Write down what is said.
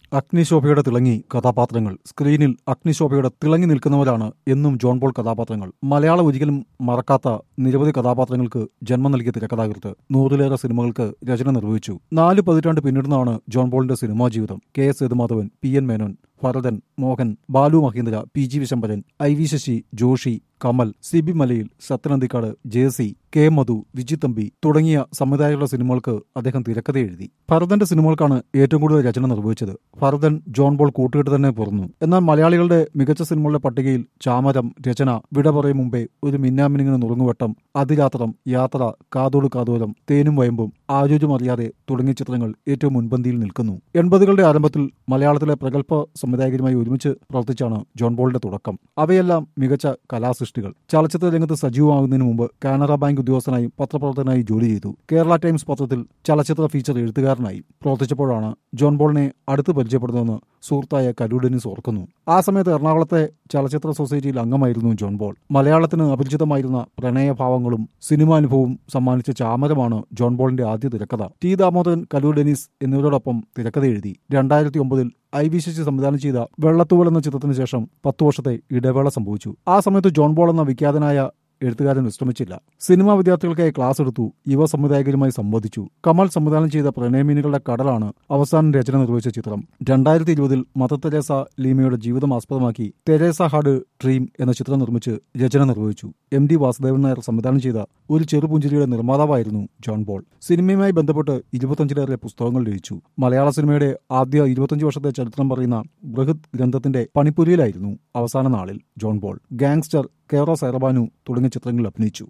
അഗ്നിശോഭയുടെ തിളങ്ങി കഥാപാത്രങ്ങൾ സ്ക്രീനിൽ അഗ്നിശോഭയുടെ തിളങ്ങി നിൽക്കുന്നവരാണ് എന്നും ജോൺ പോൾ കഥാപാത്രങ്ങൾ മലയാളം ഒരിക്കലും മറക്കാത്ത നിരവധി കഥാപാത്രങ്ങൾക്ക് ജന്മം നൽകിയ തിരക്കഥാകൃത്ത് നൂറിലേറെ സിനിമകൾക്ക് രചന നിർവഹിച്ചു നാല് പതിറ്റാണ്ട് പിന്നിടുന്നതാണ് ജോൺ പോളിന്റെ സിനിമാ ജീവിതം K S Sethumadhavan P N Menon Bharathan Mohan Balu Mahindra P G Vishambharan I V Sasi Joshi Kamal C B മലയിൽ സത്യനന്ദിക്കാട് ജെ സി കെ മധു വിജിത്തമ്പി തുടങ്ങിയ സംവിധായകരുടെ സിനിമകൾക്ക് അദ്ദേഹം തിരക്കഥ എഴുതി ഭരതന്റെ സിനിമകൾക്കാണ് ഏറ്റവും കൂടുതൽ രചന നിർവഹിച്ചത് ഭരതൻ ജോൺ ബോൾ കൂട്ടുകെട്ട് തന്നെ പുറന്നു എന്നാൽ മലയാളികളുടെ മികച്ച സിനിമകളുടെ പട്ടികയിൽ ചാമരം രചന വിട പറയും മുമ്പേ ഒരു മിന്നാമിനിങ്ങിന് നുറുങ്ങുവട്ടം അതിരാത്രം യാത്ര കാതോട് കാതോരം തേനും വയമ്പും ആരോഗ്യമറിയാതെ തുടങ്ങിയ ചിത്രങ്ങൾ ഏറ്റവും മുൻപന്തിയിൽ നിൽക്കുന്നു എൺപതുകളുടെ ആരംഭത്തിൽ മലയാളത്തിലെ പ്രഗത്ഭ സംവിധായകരുമായി ഒരുമിച്ച് പ്രവർത്തിച്ചാണ് ജോൺ ബോളിന്റെ തുടക്കം അവയെല്ലാം മികച്ച കലാസൃഷ്ടികൾ ചലച്ചിത്ര രംഗത്ത് സജീവമാകുന്നതിന് മുമ്പ് കാനറ ബാങ്ക് ഉദ്യോഗസ്ഥനായും പത്രപ്രവർത്തകനായി ജോലി ചെയ്തു കേരള ടൈംസ് പത്രത്തിൽ ചലച്ചിത്ര ഫീച്ചർ എഴുത്തുകാരനായി പ്രവർത്തിച്ചപ്പോഴാണ് ജോൺ ബോളിനെ അടുത്ത് പരിചയപ്പെടുന്നതെന്ന് സുഹൃത്തായ കരൂഡനിസ് ഓർക്കുന്നു ആ സമയത്ത് എറണാകുളത്തെ ചലച്ചിത്ര സൊസൈറ്റിയിൽ അംഗമായിരുന്നു ജോൺ ബോൾ മലയാളത്തിന് അപരിചിതമായിരുന്ന പ്രണയഭാവങ്ങളും സിനിമാനുഭവവും സമ്മാനിച്ച ചാമരമാണ് ജോൺ ബോളിന്റെ ആദ്യ തിരക്കഥ ടി ദാമോദരൻ കലൂർ ഡെനീസ് എന്നിവരോടൊപ്പം തിരക്കഥ എഴുതി രണ്ടായിരത്തി ഒമ്പതിൽ ഐ വി ശശി സംവിധാനം ചെയ്ത വെള്ളത്തൂവൽ എന്ന ചിത്രത്തിന് ശേഷം പത്തു വർഷത്തെ ഇടവേള സംഭവിച്ചു ആ സമയത്ത് ജോൺ ബോൾ എന്ന വിഖ്യാതനായ എഴുത്തുകാരൻ വിശ്രമിച്ചില്ല സിനിമാ വിദ്യാർത്ഥികൾക്കായി ക്ലാസ് എടുത്തു യുവ സംവിധായകരുമായി സംവദിച്ചു കമൽ സംവിധാനം ചെയ്ത പ്രണയമീനുകളുടെ കടലാണ് അവസാനം രചന നിർവഹിച്ച ചിത്രം രണ്ടായിരത്തി ഇരുപതിൽ മദർ തെരേസ ലീമയുടെ ജീവിതം ആസ്പദമാക്കി തെരേസ ഹാർഡ് ഡ്രീം എന്ന ചിത്രം നിർമ്മിച്ച് രചന നിർവഹിച്ചു എം ഡി വാസുദേവൻ നായർ സംവിധാനം ചെയ്ത ഒരു ചെറുപുഞ്ചിരിയുടെ നിർമ്മാതാവായിരുന്നു ജോൺ ബോൾ സിനിമയുമായി ബന്ധപ്പെട്ട് ഇരുപത്തഞ്ചിലേറെ പുസ്തകങ്ങൾ രചിച്ചു മലയാള സിനിമയുടെ ആദ്യ ഇരുപത്തഞ്ച് വർഷത്തെ ചരിത്രം പറയുന്ന ബൃഹത് ഗ്രന്ഥത്തിന്റെ പണിപ്പുരിയിലായിരുന്നു അവസാന നാളിൽ ജോൺ ബോൾ ഗാങ്സ്റ്റർ കേറോ സൈറബാനു തുടങ്ങിയ ചിത്രങ്ങളിൽ അഭിനയിച്ചു